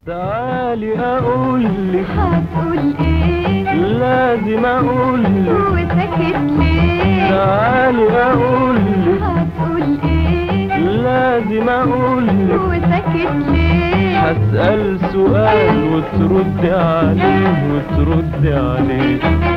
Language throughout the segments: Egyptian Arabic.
تعالي اقولك هتقول ايه لازم اقولك وساكت ليه تعالي اقولك هتقول ايه لازم اقولك وساكت ليه هسأل سؤال وترد عليه وترد عليه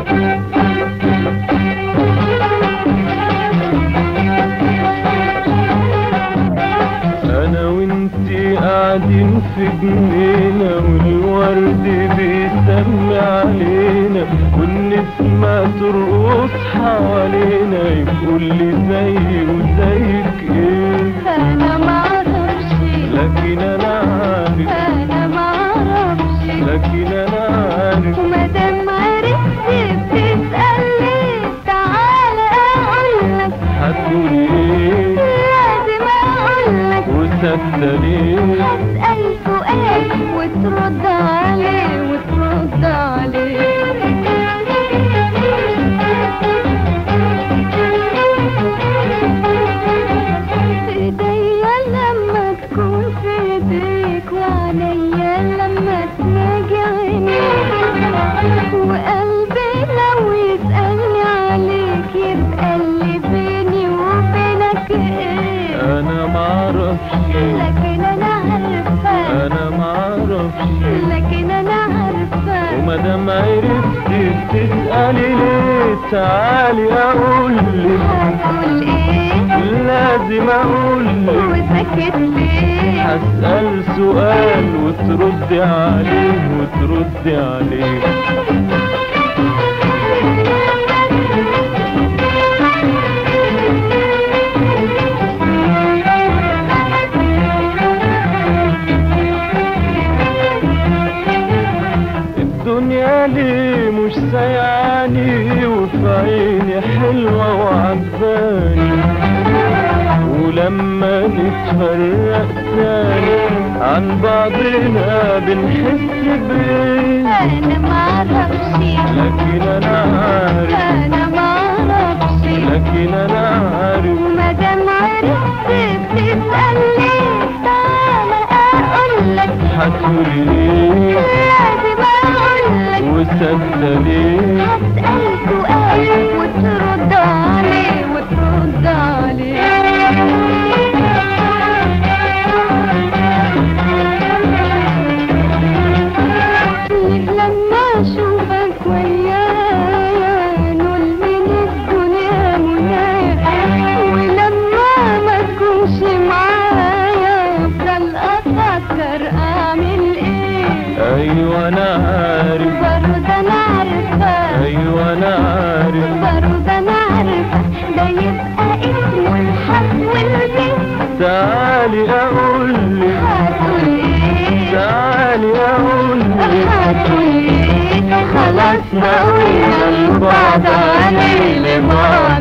انا وانتي قاعدين في جنينة والورد بيسمي علينا والنسمة ترقص حوالينا يقول لي زي وزيك ايه انا معرفش لكن انا عارف انا معرفش لكن انا عارف ومادام عرفت بتسأل ليه تعالى اقولك هتقول ايه لازم اقولك وسكتة ليه هسأل سؤال وترد عليه وترد عليه ايديا لما تكون في ايديك وعينيا لما تناجي عينيك وقلبي لو يسألني عليك يبقى اللي بيني وبينك ايه انا معرفش لكن انا عارفة انا معرفش لكن انا عارفة ومادام عرفت بتسألي ليه تعالي اقولك هتقول ايه لازم اقولك وسكت ليه هسأل سؤال وترد عليه وترد عليه الدنيا ليه مش سايعاني وفي عيني حلوة وعجباني ولما نتفرق تاني عن بعضنا بنحس بيه انا معرفش لكن انا عارف انا معرفش لكن انا عارف ومادام عرفت بتسأل ليه تعالى اقولك هتقولي ايه لازم اقولك وسكتة ليه هسأل سؤال وترد عليه وترد عليه لما اشوفك ويايا نقول من الدنيا منايا ولما ما تكونش معايا افضل افكر اعمل ايه ايوه انا عارف برضه انا عارفه ايوه انا عارف برضه انا عارفه ده يبقى اسمه الحب والبيت تعالي اقولك هتقول ايه تعالي اقولك هتقول ايه خلاص ما قلنا لبعض عليه لبعض